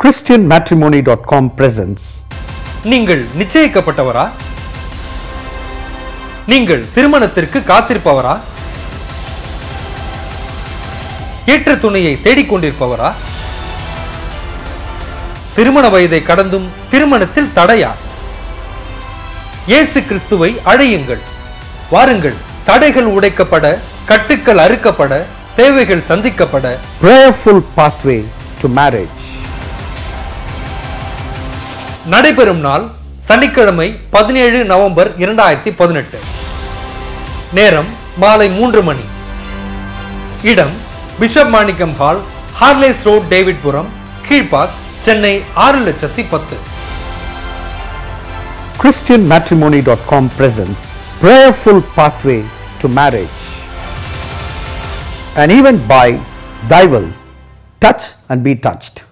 ChristianMatrimony.com presents நீங்கள் நிச்சயிக்கப்பட்டவரா நீங்கள் திருமணத்திற்கு காத்திருப்பவரா ஏற்ற துணையை தேடிக்கொண்டிருப்பவரா திருமண வயதை கடந்தும் திருமணத்தில் தடையா இயேசு கிறிஸ்துவை அழையுங்கள் வாருங்கள் தடைகள் உடைக்கப்பட கட்டுக்கள் அறுக்கப்பட தேவைகள் சந்திக்கப்பட Prayerful Pathway to Marriage. நடைபெறும் நாள் சனிக்கிழமை பதினேழு நவம்பர் இரண்டாயிரத்தி பதினெட்டு நேரம் மாலை மூன்று மணி இடம் Bishop Manickam hall Harleys road Davidpuram Kilpauk Chennai ஆறு லட்சத்தி பத்து ChristianMatrimony.com presents Prayerful Pathway to Marriage. An event by Thy Will. Touch and be touched.